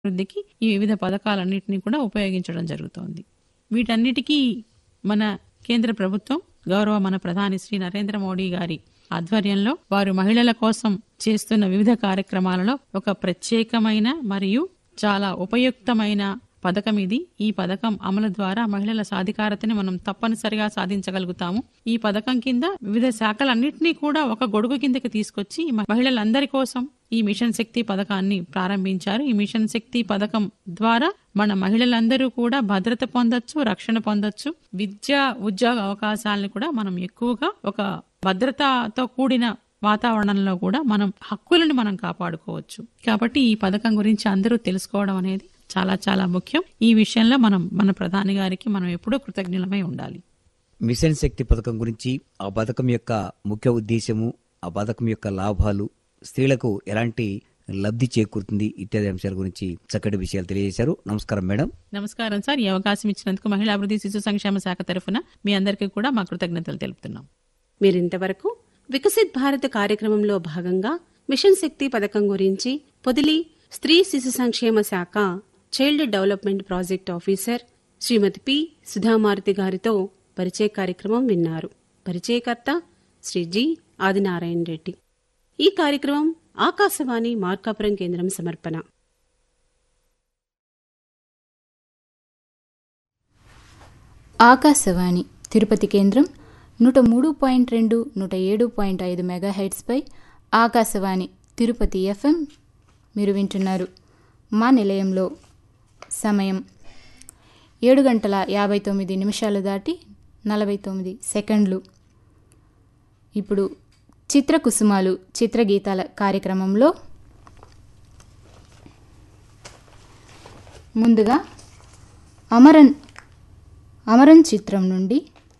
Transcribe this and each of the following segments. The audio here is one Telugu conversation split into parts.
అభివృద్ధికి ఈ వివిధ పథకాలన్నింటినీ కూడా ఉపయోగించడం జరుగుతోంది వీటన్నిటికీ మన కేంద్ర ప్రభుత్వం గౌరవ మన ప్రధాని శ్రీ నరేంద్ర మోడీ గారి ఆధ్వర్యంలో వారు మహిళల కోసం చేస్తున్న వివిధ కార్యక్రమాలలో ఒక ప్రత్యేకమైన మరియు చాలా ఉపయుక్తమైన పథకం ఇది ఈ పథకం అమలు ద్వారా మహిళల సాధికారతని మనం తప్పనిసరిగా సాధించగలుగుతాము ఈ పథకం కింద వివిధ శాఖలన్నింటినీ కూడా ఒక గొడుగు కిందకి తీసుకొచ్చి మ- మహిళలందరి కోసం ఈ మిషన్ శక్తి పథకాన్ని ప్రారంభించారు ఈ మిషన్ శక్తి పథకం ద్వారా మన మహిళలందరూ కూడా భద్రత పొందొచ్చు రక్షణ పొందొచ్చు విద్య ఉద్యోగ అవకాశాలను కూడా మనం ఎక్కువగా ఒక భద్రతతో కూడిన వాతావరణంలో కూడా మనం హక్కులను మనం కాపాడుకోవచ్చు కాబట్టి ఈ పథకం గురించి అందరూ తెలుసుకోవడం అనేది చాలా చాలా ముఖ్యం ఈ విషయంలో మనం మన ప్రధాని గారికి మనం ఎప్పుడూ కృతజ్ఞులమై ఉండాలి మిషన్ శక్తి పథకం గురించి ఆ పథకం యొక్క ముఖ్య ఉద్దేశము ఆ పథకం యొక్క లాభాలు స్త్రీలకు ఎలాంటి లబ్ధి చేకూరుతుంది ఇత్యాది అంశాల గురించి చక్కటి విషయాలు తెలియజేశారు నమస్కారం మేడం నమస్కారం సార్ ఈ అవకాశం ఇచ్చినందుకు మహిళా అభివృద్ధి శిశు సంక్షేమ శాఖ తరఫున మీ అందరికీ కూడా మా కృతజ్ఞతలు తెలుపుతున్నాం మీరింతవరకు వికసిత్ భారత్ కార్యక్రమంలో భాగంగా మిషన్ శక్తి పథకం గురించి పొదిలి స్త్రీ శిశు సంక్షేమ శాఖ child development project officer Shrimati P Sudha Maruthi గారితో పరిచయ కార్యక్రమం విన్నారు పరిచయకర్త శ్రీ జి ఆదినారాయణ రెడ్డి ఈ కార్యక్రమం ఆకాశవాణి మార్కాపురం కేంద్రం సమర్పణ ఆకాశవాణి తిరుపతి కేంద్రం నూట మూడు పాయింట్ రెండు నూట ఏడు పాయింట్ ఐదు మెగాహెడ్స్పై ఆకాశవాణి తిరుపతి ఎఫ్ఎం మీరు వింటున్నారు మా నిలయంలో సమయం ఏడు గంటల యాభై తొమ్మిది నిమిషాలు దాటి నలభై తొమ్మిది సెకండ్లు ఇప్పుడు చిత్రకుసుమాలు చిత్రగీతాల కార్యక్రమంలో ముందుగా అమరన్ అమరన్ చిత్రం నుండి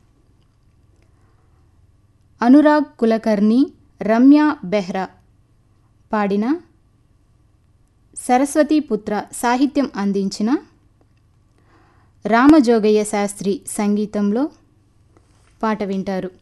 అనురాగ్ కులకర్ణి రమ్య బెహ్రా పాడిన సరస్వతి పుత్ర సాహిత్యం అందించిన రామజోగయ్య శాస్త్రి సంగీతంలో పాట వింటారు